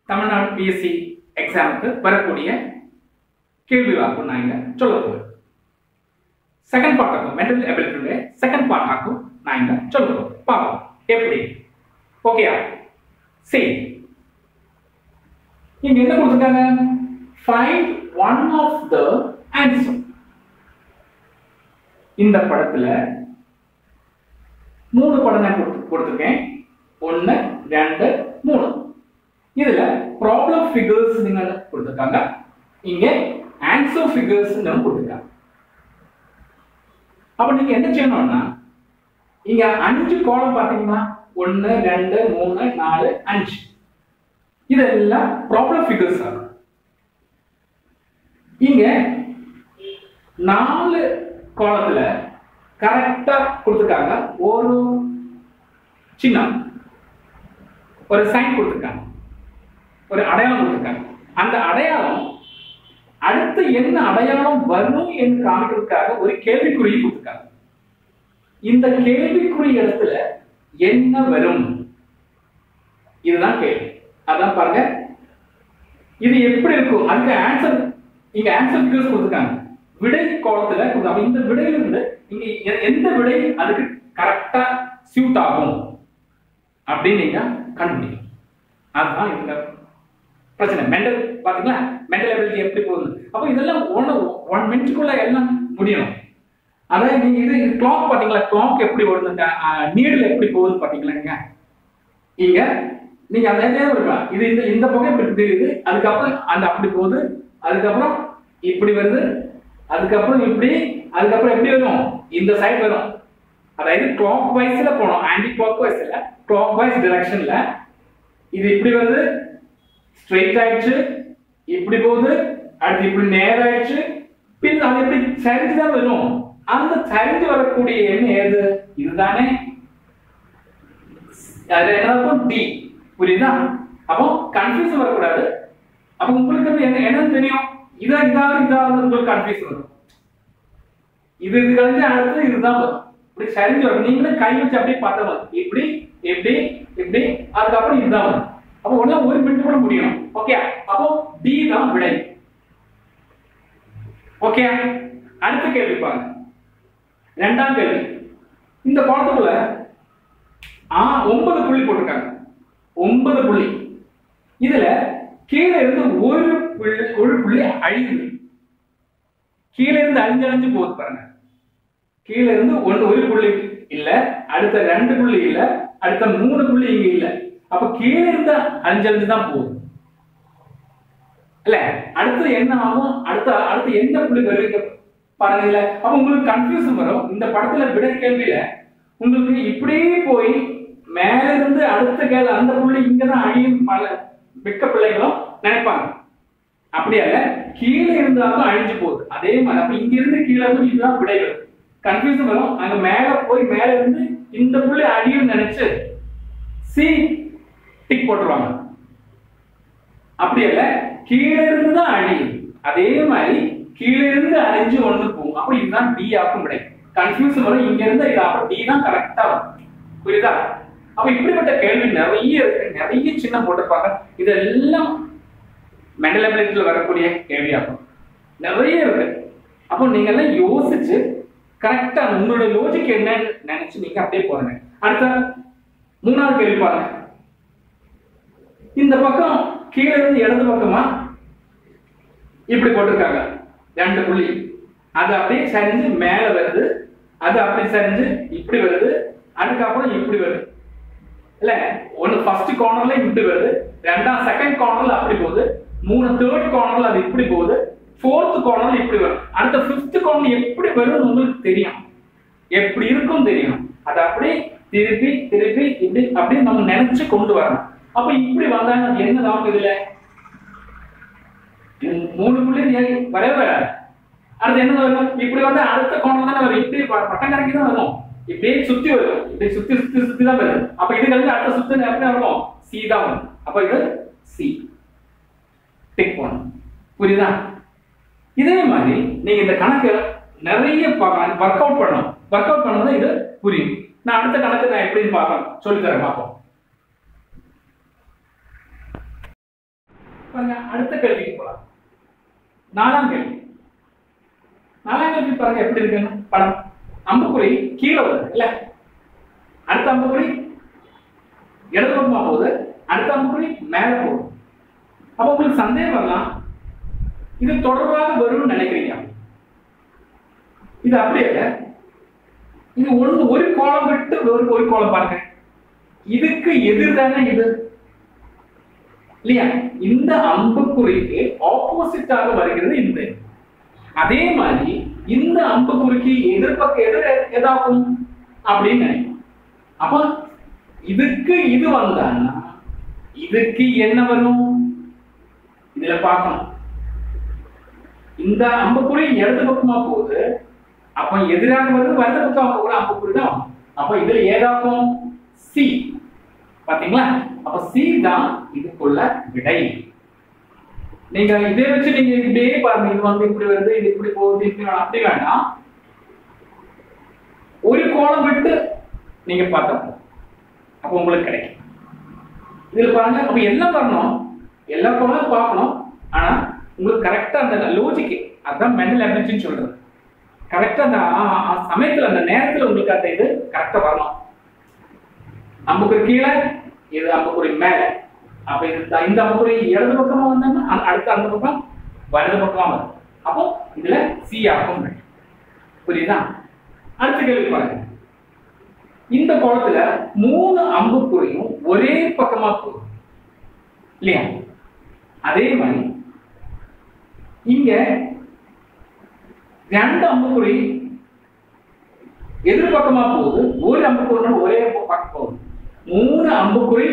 Tamil Nadu BSc எக்ஸாமுக்கு வரக்கூடிய கேள்வி வாக்கும் நான் இங்க சொல்ல போகிறேன் செகண்ட் பார்ட் ஆகும் மென்டல் எபிலிட்டியுடைய செகண்ட் பார்ட் ஆகும் நான் இங்க சொல்ல போகிறேன் பார்ப்போம் எப்படி ஓகேயா சரி இங்க என்ன கொடுத்துருக்காங்க find one of the answer இந்த படத்துல மூணு படம் நான் கொடுத்து- கொடுத்திருக்கேன் ஒன்னு ரெண்டு மூணு இதுல ப்ராப்ளம் ஃபிகர்ஸ் நீங்க கொடுத்திருக்காங்க இங்க ஆன்சர் ஃபிகர்ஸ் கொடுத்திருக்காங்க அப்ப நீங்க என்ன செய்யணும்னா இங்க அஞ்சு கோலம் பாத்தீங்கன்னா ஒன்னு ரெண்டு மூணு நாலு அஞ்சு இதெல்லாம் ப்ராப்ளம் ஃபிகர்ஸ் ஆகும் இங்க நாலு கோலத்துல கரெக்டா கொடுத்துருக்காங்க ஒரு சின்னம் ஒரு சைன் கொடுத்துருக்காங்க ஒரு அடையாளம் கொடுத்துருக்காங்க அந்த அடையாளம் அடுத்து என்ன அடையாளம் வரும் என்று காமிக்கிறதுக்காக ஒரு கேள்விக்குறி கொடுத்துருக்காங்க இந்த கேள்விக்குறி இடத்துல என்ன வரும் இதுதான் கேள்வி அதான் பாருங்க இது எப்படி இருக்கும் அதுக்கு ஆன்சர் இங்க ஆன்சர் ஃபிகர்ஸ் கொடுத்துருக்காங்க விடை கோலத்துல கொடுத்தாங்க இந்த விடையில இருந்து இங்க எ- எந்த விடை அதுக்கு கரெக்டா சியூட் ஆகும் அப்படின்னு நீங்க கண்டுபிடிக்கணும் அதுதான் இந்த பிரச்சனை மெண்டல் பாத்தீங்களா மெண்டல் எபிலிட்டி எப்படி போகுது அப்போ இதெல்லாம் ஒன் ஒன் மினிட்குள்ள எல்லாம் முடியும் அதாவது நீங்க இது கிளாக் பாத்தீங்களா கிளாக் எப்படி வருது நீடில் எப்படி போகுது பாத்தீங்களா இங்க இங்க நீங்க அந்த நேரம் இருக்கலாம் இது இந்த இந்த பக்கம் இப்படி தெரியுது அதுக்கப்புறம் அந்த அப்படி போகுது அதுக்கப்புறம் இப்படி வருது அதுக்கப்புறம் இப்படி அதுக்கப்புறம் எப்படி வரும் இந்த சைடு வரும் அதாவது கிளாக் வைஸ்ல போனோம் ஆன்டி கிளாக் வைஸ்ல கிளாக் வைஸ் டிரெக்ஷன்ல இது இப்படி வருது ஸ்ட்ரெயிட் ஆயிடுச்சு இப்படி போகுது அடுத்து இப்படி நேர் ஆயிடுச்சு பின் அது இப்படி சரிஞ்சு தான் வரும் அந்த சரிஞ்சு வரக்கூடிய எண் ஏது இதுதானே அது என்ன இருக்கும் டி புரியுதா அப்போ கன்ஃபியூஸ் வரக்கூடாது அப்போ உங்களுக்கு அது என்ன என்னன்னு தெரியும் இதா இதா இதா உங்களுக்கு கன்ஃபியூஸ் வரும் இது இது கழிஞ்சு அடுத்து இதுதான் வரும் இப்படி சரிஞ்சு வரும் நீங்களே கை வச்சு அப்படியே பார்த்தா வரும் இப்படி இப்படி இப்படி அதுக்கப்புறம் இதுதான் வரும் அப்போ ஒண்ணு ஒரு மினிட் கூட முடியும் ஓகே அப்போ டி தான் விடை ஓகே அடுத்த கேள்வி பாருங்க ரெண்டாம் கேள்வி இந்த பாடத்துக்குள்ள ஆ ஒன்பது புள்ளி போட்டிருக்காங்க ஒன்பது புள்ளி இதுல கீழே இருந்து ஒரு புள்ளி ஒரு புள்ளி அழியுது கீழே இருந்து அழிஞ்சு அழிஞ்சு போகுது பாருங்க கீழே இருந்து ஒன்று ஒரு புள்ளி இல்ல அடுத்த ரெண்டு புள்ளி இல்ல அடுத்த மூணு புள்ளி இங்க இல்ல அப்ப கீழே இருந்து அழிஞ்சு அழிஞ்சு தான் போகுது இல்ல அடுத்து என்ன ஆகும் அடுத்த அடுத்து என்ன புள்ளி வருவீங்க பாருங்க இல்ல அப்ப உங்களுக்கு கன்ஃபியூஷன் வரும் இந்த படத்துல விட கேள்வியில உங்களுக்கு இப்படியே போய் மேல இருந்து அடுத்த கேள்வி அந்த புள்ளி இங்கதான் அழியும் பல மிக்க பிள்ளைகளும் நினைப்பாங்க அப்படி அல்ல கீழே இருந்தாலும் அழிஞ்சு போகுது அதே மாதிரி அப்ப இங்க இருந்து கீழே இருந்து இதுதான் விடை வரும் கன்ஃபியூஷன் வரும் அங்க மேல போய் மேல இருந்து இந்த புள்ளி அழியும் நினைச்சு சி டிக் போட்டுருவாங்க அப்படி அல்ல கீழே இருந்து தான் அழியும் அதே மாதிரி கீழே இருந்து அழிஞ்சு ஒண்ணு போகும் அப்ப இதுதான் டி ஆக்கும் விடை கன்ஃபியூஷன் வரும் இங்க இருந்து இது அப்ப டி தான் கரெக்டா வரும் புரியுதா அப்ப இப்படிப்பட்ட கேள்வி நிறைய இருக்கு நிறைய சின்ன போட்டிருப்பாங்க இதெல்லாம் மெண்டல் அபிலிட்டியில வரக்கூடிய கேள்வியாகும் நிறைய இருக்கு அப்போ நீங்க எல்லாம் யோசிச்சு கரெக்டா உங்களோட லோஜிக் என்னன்னு நினைச்சு நீங்க அப்படியே போறீங்க அடுத்த மூணாவது கேள்வி பாருங்க இந்த பக்கம் கீழே இருந்து இடது பக்கமா இப்படி போட்டிருக்காங்க ரெண்டு புள்ளி அது அப்படியே சரிஞ்சு மேல வருது அது அப்படியே சரிஞ்சு இப்படி வருது அதுக்கப்புறம் இப்படி வருது இல்ல ஒன்னு ஃபர்ஸ்ட் கார்னர்ல இப்படி வருது ரெண்டாம் செகண்ட் கார்னர்ல அப்படி போகுது மூணு தேர்ட் கார்னர்ல அது இப்படி போகுது ஃபோர்த் கார்னர்ல இப்படி வரும் அடுத்த ஃபிஃப்த் கார்னர் எப்படி வரும்னு உங்களுக்கு தெரியும் எப்படி இருக்கும் தெரியும் அது அப்படியே திருப்பி திருப்பி இப்படி அப்படியே நம்ம நினைச்சு கொண்டு வரணும் அப்ப இப்படி வந்தாங்க அது என்ன நமக்கு இதுல மூ- மூணு புள்ளி ஏ- வரவே வராது அடுத்து என்ன வரும் இப்படி வந்து அடுத்த கோணம் தானே வரும் இப்படி ப- பட்டம் கணக்கி தான் வரும் இப்படியே சுத்தி வரும் இப்படி சுத்தி சுத்தி சுத்தி தான் வரும் அப்ப இது கழிஞ்சு அடுத்த சுத்து எப்படி வரும் சி தான் வரும் அப்ப இது சி டிக் போடணும் புரியுதா இதே மாதிரி நீங்க இந்த கணக்கு நிறைய ஒர்க் அவுட் பண்ணணும் ஒர்க் அவுட் பண்ணணும் இது புரியும் நான் அடுத்த கணக்கு நான் எப்படின்னு பார்ப்பேன் சொல்லி தரேன் பார்ப்போம் பாருங்க அடுத்த கேள்விக்கு போலாம் நாலாம் கேள்வி நாலாம் கேள்வி பாருங்க எப்படி இருக்குன்னு படம் அம்புக்குறி கீழே வருது இல்ல அடுத்த அம்புக்குறி இடது பக்கமா போகுது அடுத்த அம்புக்குறி மேல போகுது அப்ப உங்களுக்கு சந்தேகம் வரலாம் இது தொடர்பாக வரும்னு நினைக்கிறீங்க இது அப்படி இல்ல இது ஒண்ணு ஒரு கோலம் விட்டு ஒரு ஒரு கோலம் பாருங்க இதுக்கு எதிர் தானே இது இல்லையா இந்த அம்புக்குறிக்கு ஆப்போசிட்டாக வருகிறது இந்த எண். அதே மாதிரி இந்த அம்புக்குறிக்கு எதிர்பக்க எதிர் எதாகும் அப்படின்னு நினைக்கும் அப்ப இதுக்கு இது வந்தான்னா இதுக்கு என்ன வரும் இதுல பார்க்கணும் இந்த அம்புக்குறி இடது பக்கமா போகுது அப்ப எதிராக வருது வலது பக்கம் கூட அம்புக்குறி தான் வரும். அப்ப இதுல ஏதாகும் சி பாத்தீங்களா அப்ப சி தான் இதுக்குள்ள விடை நீங்க இதை வச்சு நீங்க இப்படியே பாருங்க இது வந்து இப்படி வருது இது இப்படி போகுது இப்படி வரும். அப்படி வேண்டாம் ஒரு கோணம் விட்டு நீங்க பார்த்தா போதும். அப்ப உங்களுக்கு கிடைக்கும் இதுல பாருங்க அப்ப என்ன பண்ணணும் எல்லா கோணமும் பார்க்கணும் ஆனா உங்களுக்கு கரெக்டா அந்த லாஜிக் அதான் மென்டல் அபிலிட்டின்னு சொல்றது கரெக்டா அந்த ஆ- ஆ சமயத்துல அந்த நேரத்துல உங்களுக்கு அந்த இது கரெக்டா வரணும் அம்புக்குறி கீழே இது அம்புக்குறி மேல அப்ப இது த- இந்த அம்புக்குறி இடது பக்கமா வந்தாங்கன்னா அ- அடுத்த அந்த பக்கம் வலது பக்கமா வரும் அப்போ இதுல சி ஆகும் புரியுதா அடுத்த கேள்வி பாருங்க இந்த கோலத்துல மூணு அம்புக்குறியும் ஒரே பக்கமா போகும் இல்லையா அதே மாதிரி இங்க ரெண்டு அம்புக்குறி எதிர்பக்கமா போகுது ஒரு அம்புக்குறி ஒரே பக்கம் போகுது மூணு அம்புக்குறி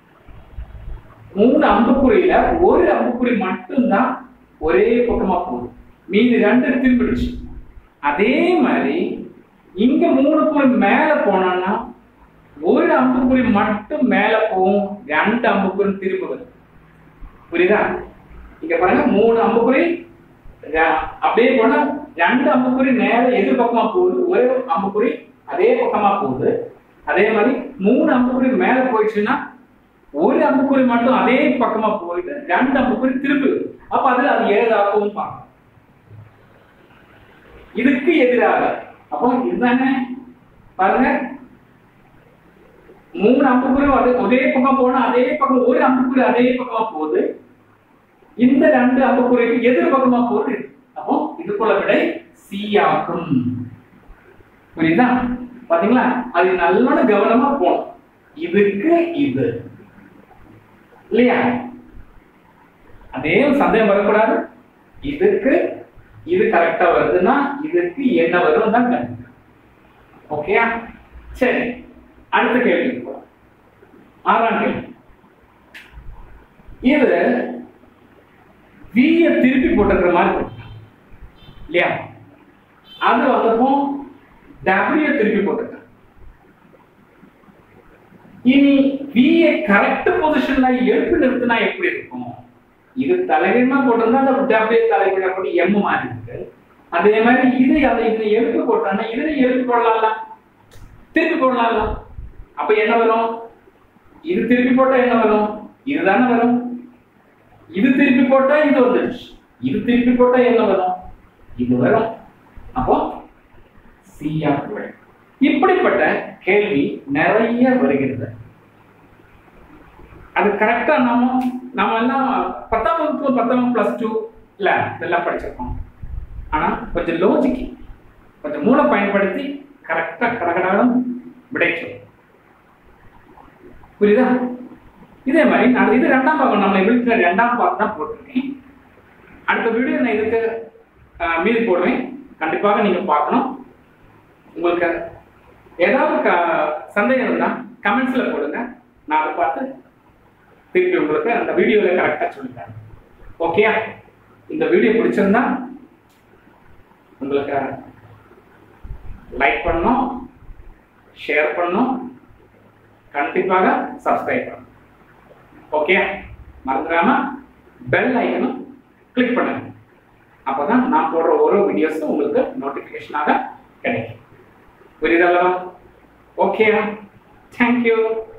மூணு அம்புக்குறியில ஒரு அம்புக்குறி மட்டும்தான் ஒரே பக்கமா போகுது மீதி ரெண்டு திரும்பிடுச்சு அதே மாதிரி இங்க மூணு குறி மேல போனோம்னா ஒரு அம்புக்குறி மட்டும் மேல போகும் ரெண்டு அம்புக்குறி திரும்ப வருது புரியுதா இங்க பாருங்க மூணு அம்புக்குறி ர- அப்படியே போனா ரெண்டு அம்புக்குறி நேர எதிர்பக்கமா போகுது ஒரே அம்புக்குறி அதே பக்கமா போகுது அதே மாதிரி மூணு அம்புக்குறி மேல போயிடுச்சுன்னா ஒரு அம்புக்குறி மட்டும் அதே பக்கமா போயிட்டு ரெண்டு அம்புக்குறி திரும்புது அப்ப அதுல அது ஏதாகவும் பார்க்கணும் இதுக்கு எதிராக அப்போ இதுதானே பாருங்க மூணு அம்புக்குறி அது ஒரே பக்கம் போனா அதே பக்கம் ஒரு அம்புக்குறி அதே பக்கமா போகுது இந்த ரெண்டு அம்புக்குறிக்கு எதிர் பக்கமா போகுது அப்போ இதுக்குள்ள விடை சி ஆகும் புரியுதா பாத்தீங்களா அது நல்ல கவனமா போகணும் இதுக்கு இது இல்லையா அதே சந்தேகம் வரக்கூடாது இதுக்கு இது கரெக்டா வருதுன்னா இதுக்கு என்ன வரும் தான் கணக்கு ஓகேயா சரி அடுத்த கேள்வி போலாம் ஆறாம் கேள்வி இது வீய திருப்பி போட்டிருக்கிற மாதிரி போட்டுருக்காங்க. இல்லையா அது வந்தப்போ டபிள்யூ திருப்பி போட்டிருக்காங்க இனி விய கரெக்ட் பொசிஷன்ல எடுத்து நிறுத்தினா எப்படி இருக்கும் இது தலைகீழமா போட்டிருந்தா அந்த டபிள்யூ தலைகீழா போட்டு எம் மாறி இருக்கு அதே மாதிரி இது அதை இதை எடுத்து போட்டான்னா இதுல எடுத்து போடலாம்ல திருப்பி போடலாம்ல அப்ப என்ன வரும் இது திருப்பி போட்டா என்ன வரும் இதுதானே வரும் இது திருப்பி போட்டா இது வந்துடுச்சு இது திருப்பி போட்டா என்ன வரும் இது வரும் அப்போ சி இப்படிப்பட்ட கேள்வி நிறைய வருகிறது அது கரெக்டா நாம நாம எல்லாம் பத்தாம் வகுப்பு பத்தாம் பிளஸ் டூ இல்ல இதெல்லாம் படிச்சிருக்கோம் ஆனா கொஞ்சம் லோஜிக்கு கொஞ்சம் மூளை பயன்படுத்தி கரெக்டா கடகடாலும் விடைச்சோம் புரியுதா இதே மாதிரி நான் இது ரெண்டாம் பாகம் நம்ம வீட்டுல ரெண்டாம் பாகம் தான் போட்டிருக்கேன் அடுத்த வீடியோ நான் இதுக்கு அஹ், மீதி போடுவேன் கண்டிப்பாக நீங்க பார்க்கணும் உங்களுக்கு ஏதாவது க- சந்தேகம் இருந்தா கமெண்ட்ஸ்ல போடுங்க நான் அதை பார்த்து திருப்பி உங்களுக்கு அந்த வீடியோல கரெக்டா சொல்லித்தரேன் ஓகேயா இந்த வீடியோ பிடிச்சிருந்தா உங்களுக்கு லைக் பண்ணணும் ஷேர் பண்ணணும் கண்டிப்பாக சப்ஸ்கிரைப் பண்ணணும் ஓகே மறந்துடாம பெல் ஐக்கனும் கிளிக் பண்ணுங்க அப்பதான் நான் போடுற ஒரு வீடியோஸும் உங்களுக்கு நோட்டிபிகேஷனாக கிடைக்கும் புரியுதல்லவா ஓகே தேங்க்யூ